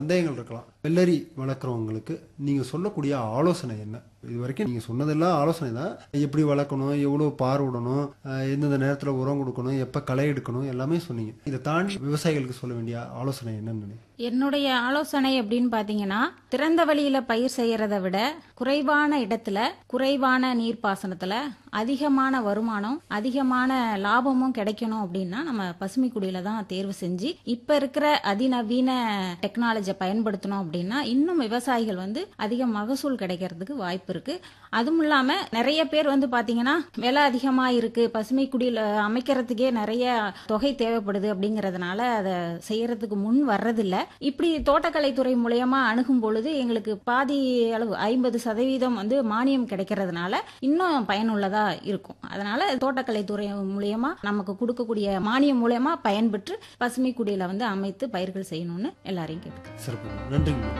சந்தேகங்கள் இருக்கலாம் வெள்ளரி வளர்க்குறவங்களுக்கு நீங்கள் சொல்லக்கூடிய ஆலோசனை என்ன இது வரைக்கும் நீங்கள் சொன்னதெல்லாம் ஆலோசனை தான் எப்படி வளர்க்கணும் எவ்வளோ பார் விடணும் அஹ் எந்தெந்த நேரத்தில் உரம் கொடுக்கணும் எப்போ களை எடுக்கணும் எல்லாமே சொன்னீங்க இதை தாண்டி விவசாயிகளுக்கு சொல்ல வேண்டிய ஆலோசனை என்னன்னு நினைக்கிறீங்க? என்னுடைய ஆலோசனை அப்படின்னு பாத்தீங்கன்னா திறந்த வழியில பயிர் செய்யறதை விட குறைவான இடத்துல குறைவான நீர்ப்பாசனத்துல அதிகமான வருமானம் அதிகமான லாபமும் கிடைக்கணும் அப்படின்னா நம்ம பசுமை குடியில தான் தேர்வு செஞ்சு இப்ப இருக்கிற அதிநவீன டெக்னாலஜியை பயன்படுத்தணும் அப்படின்னா இன்னும் விவசாயிகள் வந்து அதிக மகசூல் கிடைக்கிறதுக்கு வாய்ப்பு இருக்கு அதுவும் இல்லாம நிறைய பேர் வந்து பாத்தீங்கன்னா விலை அதிகமா இருக்கு பசுமை குடியில அமைக்கிறதுக்கே நிறைய தொகை தேவைப்படுது அப்படிங்கறதுனால அதை செய்யறதுக்கு முன் வர்றதில்ல இப்படி தோட்டக்கலைத்துறை மூலயமா அணுகும் பொழுது எங்களுக்கு பாதி அளவு ஐம்பது சதவீதம் வந்து மானியம் கிடைக்கிறதுனால இன்னும் பயனுள்ளதா இருக்கும் அதனால தோட்டக்கலைத்துறை மூலியமா நமக்கு கொடுக்கக்கூடிய மானியம் மூலயமா பயன்பெற்று பசுமை குடியில வந்து அமைத்து பயிர்கள் செய்யணும்னு எல்லாரையும் கேட்டுக்கிறேன் சிறப்பு நன்றிங்க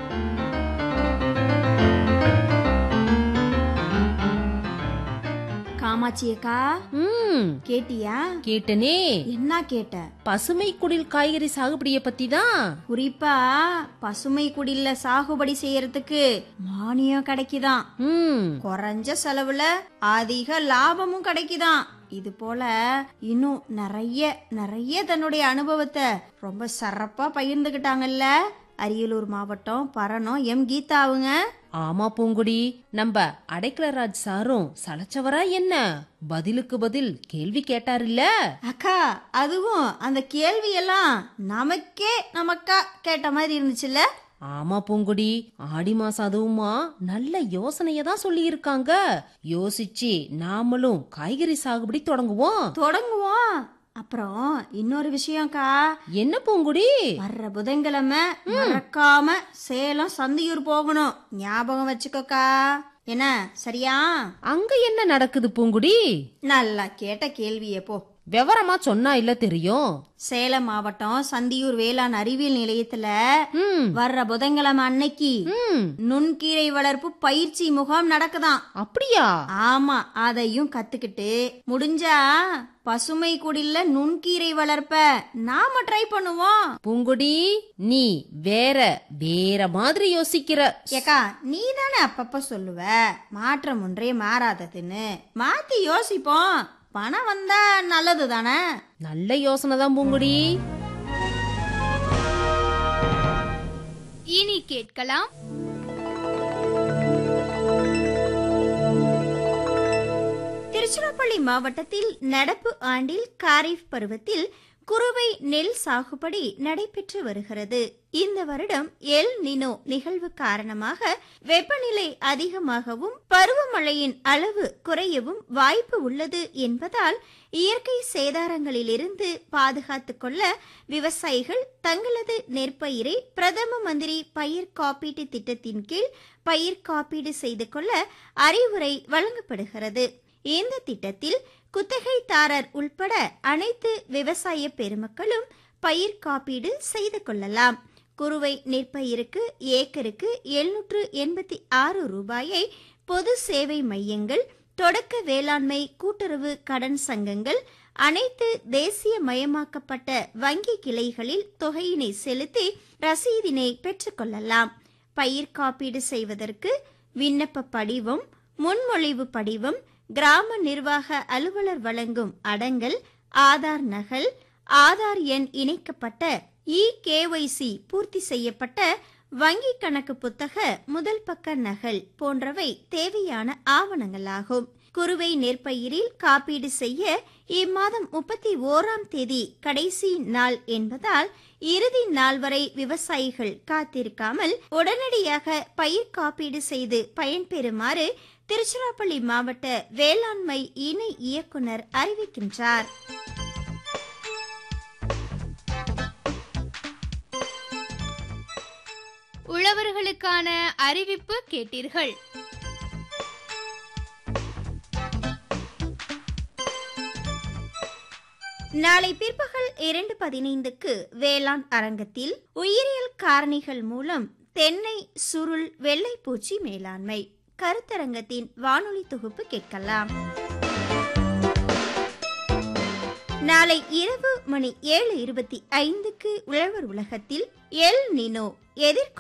காமாட்சி அக்கா ம் கேட்டியா கேட்டனே என்ன கேட்ட பசுமை குடில் காய்கறி சாகுபடிய பத்தி தான் குறிப்பா பசுமை குடில்ல சாகுபடி செய்யறதுக்கு மானியம் கிடைக்குதாம் ம் குறைஞ்ச செலவுல அதிக லாபமும் கிடைக்குதாம் இது போல இன்னும் நிறைய நிறைய தன்னுடைய அனுபவத்தை ரொம்ப சிறப்பா பகிர்ந்துகிட்டாங்கல்ல அரியலூர் மாவட்டம் பரணம் எம் கீதாவுங்க ஆமா பூங்குடி நம்ம அடைக்கலராஜ் சாரும் சளைச்சவரா என்ன பதிலுக்கு பதில் கேள்வி கேட்டாருல்ல அக்கா அதுவும் அந்த கேள்வி எல்லாம் நமக்கே நமக்கா கேட்ட மாதிரி இருந்துச்சுல்ல ஆமா பூங்குடி ஆடி மாசம் அதுவுமா நல்ல யோசனைய தான் சொல்லி இருக்காங்க யோசிச்சு நாமளும் காய்கறி சாகுபடி தொடங்குவோம் தொடங்குவோம் அப்புறம் இன்னொரு விஷயம்க்கா என்ன பூங்குடி வர்ற புதன்கிழமை மறக்காம சேலம் சந்தியூர் போகணும் ஞாபகம் வச்சுக்கோக்கா என்ன சரியா அங்க என்ன நடக்குது பூங்குடி நல்லா கேட்ட கேள்வியே போ விவரமா சொன்னா இல்ல தெரியும் சேலம் மாவட்டம் சந்தியூர் வேளாண் அறிவியல் நிலையத்துல ம் வர்ற புதன்கிழமை அன்னைக்கு ம் நுண்கீரை வளர்ப்பு பயிற்சி முகாம் நடக்குதாம் அப்படியா ஆமா அதையும் கத்துக்கிட்டு முடிஞ்சா பசுமை குடில்ல நுண்கீரை வளர்ப்ப நாம ட்ரை பண்ணுவோம் பூங்குடி நீ வேற வேற மாதிரி யோசிக்கிற ஏக்கா நீ தானே அப்பப்ப சொல்லுவ மாற்றம் ஒன்றே மாறாததுன்னு மாத்தி யோசிப்போம் பணம் வந்தா நல்லது தானே நல்ல யோசனை தான் பூங்குடி இனி கேட்கலாம் திருச்சிராப்பள்ளி மாவட்டத்தில் நடப்பு ஆண்டில் காரிஃப் பருவத்தில் குறுவை நெல் சாகுபடி நடைபெற்று வருகிறது இந்த வருடம் எல் நினோ நிகழ்வு காரணமாக வெப்பநிலை அதிகமாகவும் பருவமழையின் அளவு குறையவும் வாய்ப்பு உள்ளது என்பதால் இயற்கை சேதாரங்களிலிருந்து பாதுகாத்துக் கொள்ள விவசாயிகள் தங்களது நெற்பயிரை பிரதம மந்திரி பயிர் காப்பீட்டு திட்டத்தின் கீழ் பயிர் காப்பீடு செய்து கொள்ள அறிவுரை வழங்கப்படுகிறது இந்த திட்டத்தில் குத்தகைதாரர் உள்பட அனைத்து விவசாய பெருமக்களும் பயிர் காப்பீடு செய்து கொள்ளலாம் குறுவை நெற்பயிருக்கு ஏக்கருக்கு எழுநூற்று எண்பத்தி ஆறு ரூபாயை பொது சேவை மையங்கள் தொடக்க வேளாண்மை கூட்டுறவு கடன் சங்கங்கள் அனைத்து தேசிய மயமாக்கப்பட்ட வங்கி கிளைகளில் தொகையினை செலுத்தி ரசீதினை பெற்றுக்கொள்ளலாம் பயிர் காப்பீடு செய்வதற்கு விண்ணப்ப படிவம் முன்மொழிவு படிவம் கிராம நிர்வாக அலுவலர் வழங்கும் அடங்கல் ஆதார் நகல் ஆதார் எண் இணைக்கப்பட்ட இ கேஒய்சி பூர்த்தி செய்யப்பட்ட வங்கி கணக்கு புத்தக முதல் பக்க நகல் போன்றவை தேவையான ஆவணங்களாகும் குறுவை நெற்பயிரில் காப்பீடு செய்ய இம்மாதம் முப்பத்தி ஓராம் தேதி கடைசி நாள் என்பதால் இறுதி நாள் வரை விவசாயிகள் காத்திருக்காமல் உடனடியாக பயிர் காப்பீடு செய்து பயன்பெறுமாறு திருச்சிராப்பள்ளி மாவட்ட வேளாண்மை இணை இயக்குனர் அறிவிக்கின்றார் உழவர்களுக்கான அறிவிப்பு கேட்டீர்கள் நாளை பிற்பகல் இரண்டு பதினைந்துக்கு வேளாண் அரங்கத்தில் உயிரியல் காரணிகள் மூலம் தென்னை சுருள் வெள்ளைப்பூச்சி மேலாண்மை கருத்தரங்கத்தின் வானொலி தொகுப்பு கேட்கலாம் நாளை இரவு மணி ஏழு இருபத்தி ஐந்துக்கு உழவர் உலகத்தில் எல் நினோ எதிர்கொ